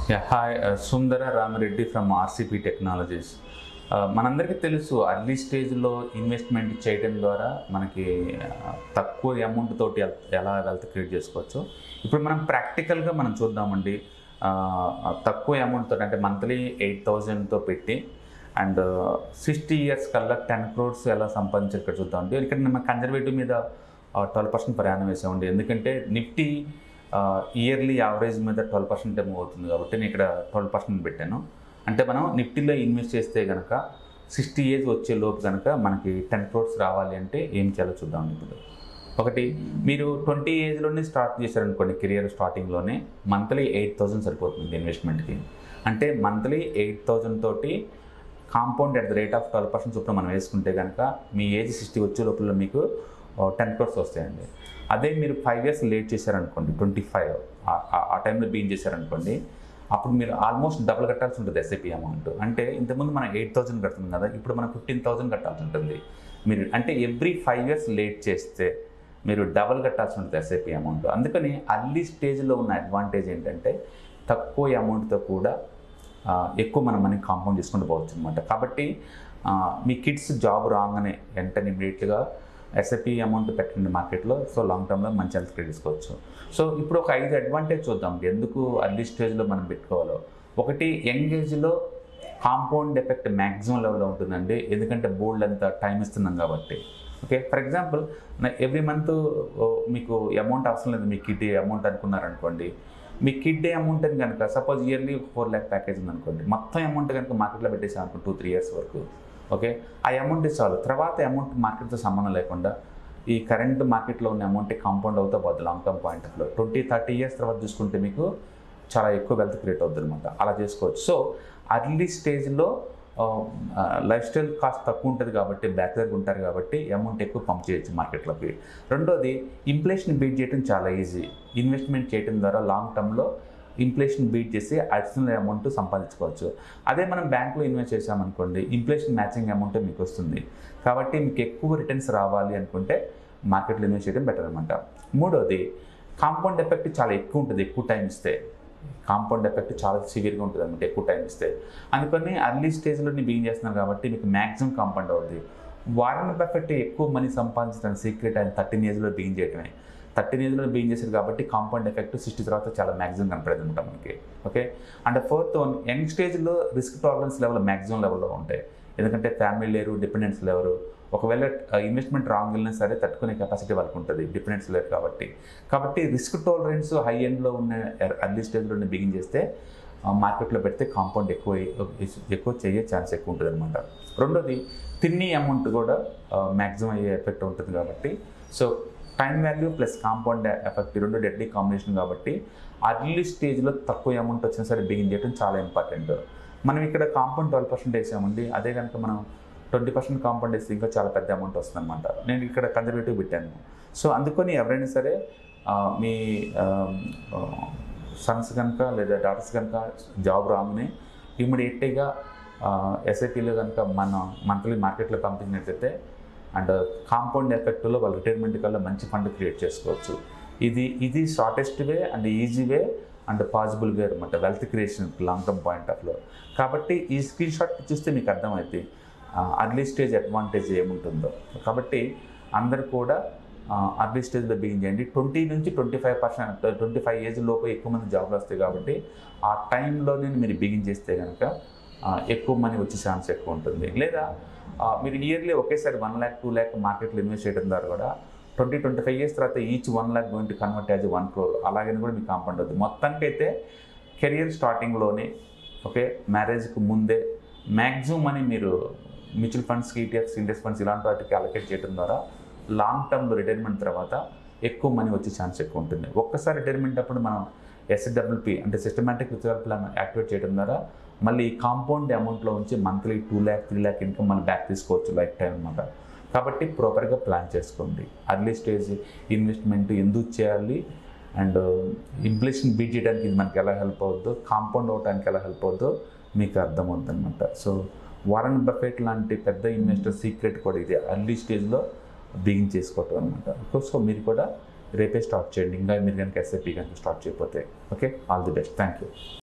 yeah hi Sundara Ramireddy from RCP technologies మనందరికీ తెలుసు early స్టేజ్లో ఇన్వెస్ట్మెంట్ చేయడం ద్వారా మనకి ఆ, తక్కువ అమౌంట్ తోటి ఎల్- ఎలా వెల్త్ క్రియేట్ చేసుకోవచ్చు ఇప్పుడు మనం ప్రాక్టికల్గా మనం చూద్దామండి ఆ, తక్కువ అమౌంట్ తోటి అంటే మంత్లీ ఎయిట్ థౌజండ్తో పెట్టి అండ్ సిక్స్టీ ఇయర్స్ కల్లా టెన్ క్రోర్స్ ఎలా సంపాదించారు ఇక్కడ చూద్దామండి ఇక్కడ మనం కన్జర్వేటివ్ మీద ట్వెల్వ్ పర్సెంట్ ప్రయాణం వేసామండి ఎందుకంటే నిఫ్టీ ఇయర్లీ యావరేజ్ మీద ట్వెల్వ్ పర్సెంట్ ఏమో అవుతుంది కాబట్టి నేను ఇక్కడ ట్వెల్వ్ పర్సెంట్ పెట్టాను అంటే మనం నిఫ్టీలో ఇన్వెస్ట్ చేస్తే కనుక సిక్స్టీ ఏజ్ వచ్చే లోపు కనుక మనకి టెన్ క్రోర్స్ రావాలి అంటే ఏం చేయాలో చూద్దాం ఇప్పుడు ఒకటి మీరు ట్వంటీ ఏజ్లోనే స్టార్ట్ చేశారనుకోండి కెరియర్ స్టార్టింగ్లోనే మంత్లీ ఎయిట్ థౌజండ్ సరిపోతుంది ఇన్వెస్ట్మెంట్కి అంటే మంత్లీ ఎయిట్ థౌజండ్ తోటి compound at the rate of twelve percent చొప్పున మనం వేసుకుంటే కనుక మీ ఏజ్ సిక్స్టీ వచ్చే లోపల మీకు టెన్ క్రోర్స్ వస్తాయండి అదే మీరు ఫైవ్ ఇయర్స్ లేట్ చేశారనుకోండి ట్వంటీ ఫైవ్ ఆ టైంలో బీన్ చేశారనుకోండి అప్పుడు మీరు ఆల్మోస్ట్ డబుల్ కట్టాల్సి ఉంటుంది ఎస్ఐపి అమౌంట్ అంటే ఇంతకుముందు మనం ఎయిట్ థౌసండ్ కడుతున్నాం కదా ఇప్పుడు మనం ఫిఫ్టీన్ థౌసండ్ కట్టాల్సి ఉంటుంది మీరు అంటే ఎవ్రీ ఫైవ్ ఇయర్స్ లేట్ చేస్తే మీరు డబల్ కట్టాల్సి ఉంటుంది ఎస్ఐపి అమౌంట్ అందుకని అర్లీ స్టేజ్లో ఉన్న అడ్వాంటేజ్ ఏంటంటే తక్కువ అమౌంట్తో కూడా ఆ, ఎక్కువ మనం మనీ కాంపౌండ్ చేసుకుంటూ పోవచ్చు అనమాట కాబట్టి ఆ, మీ కిడ్స్ జాబ్ రాగానే వెంటనే ఇమీడియట్గా ఎస్ఐపి అమౌంట్ పెట్టండి మార్కెట్లో సో లాంగ్ టర్మ్లో మంచి హెల్త్ కేర్ తీసుకోవచ్చు సో ఇప్పుడు ఒక ఐదు అడ్వాంటేజ్ చూద్దాం ఎందుకు అర్లీ స్టేజ్లో మనం పెట్టుకోవాలో ఒకటి యంగ్ ఏజ్లో కాంపౌండ్ ఎఫెక్ట్ మ్యాక్సిమం లెవెల్లో ఉంటుందండి ఎందుకంటే బోల్డ్ అంత టైం ఇస్తున్నాం కాబట్టి okay for example every month మీకు అమౌంట్ అవసరం లేదు మీ కిడ్ అమౌంట్ అనుకున్నారనుకోండి మీ కిడ్ అమౌంట్ అని కనుక suppose yearly four lakh package ఉందనుకోండి మొత్తం అమౌంట్ కనుక మార్కెట్లో పెట్టేసాం అనుకో టూ త్రీ ఇయర్స్ వరకు ఓకే ఆ అమౌంట్ చాలు తర్వాత అమౌంట్ మార్కెట్తో సంబంధం లేకుండా ఈ కరెంట్ మార్కెట్లో ఉన్న అమౌంట్ కాంపౌండ్ అవుతా పోద్ది లాంగ్ టర్మ్ పాయింట్ ఆఫ్లో ట్వంటీ థర్టీ ఇయర్స్ తర్వాత చూసుకుంటే మీకు చాలా ఎక్కువ వెల్త్ క్రియేట్ అవుతుంది అనమాట అలా చేసుకోవచ్చు సో అర్లీ స్టేజ్లో లైఫ్ స్టైల్ కాస్ట్ తక్కువ ఉంటుంది కాబట్టి బ్యాక్వర్డ్ ఉంటారు కాబట్టి అమౌంట్ ఎక్కువ పంప్ చేయొచ్చు మార్కెట్లోకి రెండోది ఇన్ఫ్లేషన్ బీట్ చేయడం చాలా ఈజీ ఇన్వెస్ట్మెంట్ చేయడం ద్వారా లాంగ్ టర్మ్లో ఇన్ఫ్లేషన్ బీట్ చేసి అడిషనల్ అమౌంట్ సంపాదించుకోవచ్చు అదే మనం బ్యాంకులో ఇన్వెస్ట్ చేసామనుకోండి ఇన్ఫ్లేషన్ మ్యాచింగ్ అమౌంట్ మీకు వస్తుంది కాబట్టి మీకు ఎక్కువ రిటర్న్స్ రావాలి అనుకుంటే మార్కెట్లో ఇన్వెస్ట్ చేయడం బెటర్ అనమాట మూడోది కాంపౌండ్ ఎఫెక్ట్ చాలా ఎక్కువ ఉంటుంది ఎక్కువ టైం ఇస్తే కాంపౌండ్ ఎఫెక్ట్ చాలా సివియర్గా ఉంటుంది అనమాట ఎక్కువ టైం ఇస్తే అందుకని అర్లీ స్టేజ్లో నేను బిగిన్ చేస్తున్నాను కాబట్టి మీకు మ్యాక్సిమం కాంపౌండ్ అవుతుంది వారన్ బఫెట్ ఎక్కువ మనీ సంపాదించడానికి సీక్రెట్ ఆయన థర్టీన్ ఏజ్లో బిగిన్ చేయడమే థర్టీన్ ఏజ్లో బిగిన్ చేశారు కాబట్టి కాంపౌండ్ ఎఫెక్ట్ సిక్స్టీ తర్వాత చాలా మ్యాక్సిమం కనపడేది అనమాట మనకి okay and fourth one young స్టేజ్లో రిస్క్ టాలరెన్స్ లెవెల్ మ్యాక్సిమం లెవెల్లో ఉంటాయి ఎందుకంటే ఫ్యామిలీ లేరు డిపెండెన్స్ లేరు ఒకవేళ ఇన్వెస్ట్మెంట్ రాంగ్ వెళ్ళినా సరే తట్టుకునే కెపాసిటీ వాళ్ళకి ఉంటుంది డిపెండెన్స్ లేరు కాబట్టి కాబట్టి రిస్క్ టాలరెన్స్ హై ఎండ్లో ఉన్న అర్లీ స్టేజ్లోనే బిగిన్ చేస్తే మార్కెట్లో పెడితే కాంపౌండ్ ఎక్కువ ఎక్కువ చేయే ఛాన్స్ ఎక్కువ ఉంటుంది అనమాట రెండోది తిన్ని అమౌంట్ కూడా మ్యాక్సిమం అయ్యే ఎఫెక్ట్ ఉంటుంది కాబట్టి so time value plus compound effect ఈ రెండు డెడ్లీ కాంబినేషన్ కాబట్టి అర్లీ స్టేజ్లో తక్కువ అమౌంట్ వచ్చినా సరే బిగిన్ చేయడం చాలా ఇంపార్టెంట్ మనం ఇక్కడ కాంపౌండ్ ట్వెల్వ్ పర్సెంట్ వేసామండి అదే కనుక మనం ట్వంటీ పర్సెంట్ కాంపౌండ్ వేస్తే ఇంకా చాలా పెద్ద అమౌంట్ వస్తుంది అనమాట నేను ఇక్కడ కన్జర్వేటివ్ పెట్టాను సో అందుకని ఎవరైనా సరే ఆ, మీ సన్స్ కనుక లేదా డాటర్స్ కనుక జాబ్ రాగానే ఇమ్మీడియట్గా ఎస్ఐటీలో కనుక మనం మంత్లీ మార్కెట్లో పంపించినట్లయితే అండ్ కాంపౌండ్ ఎఫెక్ట్లో వాళ్ళ రిటైర్మెంట్ కల్లా మంచి ఫండ్ క్రియేట్ చేసుకోవచ్చు ఇది ఇది shortest way and easy way and possible way అనమాట wealth creation long term point ఆఫ్లో కాబట్టి ఈ స్క్రీన్ షాట్ చూస్తే మీకు అర్థమవుతుంది అర్లీ స్టేజ్ అడ్వాంటేజ్ ఏముంటుందో కాబట్టి అందరు కూడా అర్లీ స్టేజ్లో బిగిన్ చేయండి ట్వంటీ నుంచి twenty five percent twenty five age లోపు ఎక్కువ మంది జాబ్లు వస్తాయి కాబట్టి ఆ టైంలోనే మీరు బిగిన్ చేస్తే కనుక ఆ, ఎక్కువ మనీ వచ్చే ఛాన్స్ ఎక్కువ ఉంటుంది లేదా ఆ, మీరు ఇయర్లీ ఒకేసారి వన్ ల్యాక్ టూ ల్యాక్ మార్కెట్లో ఇన్వెస్ట్ చేయడం ద్వారా కూడా ట్వంటీ ట్వంటీ ఫైవ్ ఇయర్స్ తర్వాత each one lakh going to convert as one crore అలాగని కూడా మీకు కాంపౌండ్ అవుతుంది మొత్తానికైతే కెరియర్ స్టార్టింగ్లోనే ఓకే మ్యారేజ్కి ముందే మ్యాక్సిమం మనీ మీరు మ్యూచువల్ ఫండ్స్కి ఈటీఎఫ్స్ ఇండెక్స్ ఫండ్స్ ఇలాంటి వాటికి అలొకేట్ చేయడం ద్వారా లాంగ్ టర్మ్లో రిటైర్మెంట్ తర్వాత ఎక్కువ మనీ వచ్చే ఛాన్స్ ఎక్కువ ఉంటుంది ఒక్కసారి రిటైర్మెంట్ అప్పుడు మనం ఎస్డబ్ల్యూపీ అంటే సిస్టమేటిక్ రిజర్వ్ ప్లాన్ యాక్టివేట్ చేయడం ద్వారా మళ్ళీ కాంపౌండ్ అమౌంట్లో ఉంచి monthly two lakh three lakh income మళ్ళీ బ్యాక్ తీసుకోవచ్చు లైఫ్ టైం అనమాట కాబట్టి ప్రాపర్గా ప్లాన్ చేసుకోండి అర్లీ స్టేజ్ ఇన్వెస్ట్మెంట్ ఎందుకు చేయాలి అండ్ ఇన్ఫ్లేషన్ బీట్ చేయడానికి ఇది మనకి ఎలా హెల్ప్ అవుద్దో కాంపౌండ్ అవడానికి ఎలా హెల్ప్ అవుద్దో మీకు అర్థమవుతుంది అనమాట సో వారన్ బఫెట్ లాంటి పెద్ద ఇన్వెస్టర్ సీక్రెట్ కూడా ఇది అర్లీ స్టేజ్లో బిగిన్ చేసుకోవటం అనమాట సో మీరు కూడా రేపే స్టార్ట్ చేయండి ఇంకా మీరు కనుక ఎస్ఐపి కనుక స్టార్ట్ చేయకపోతే okay all the best thank you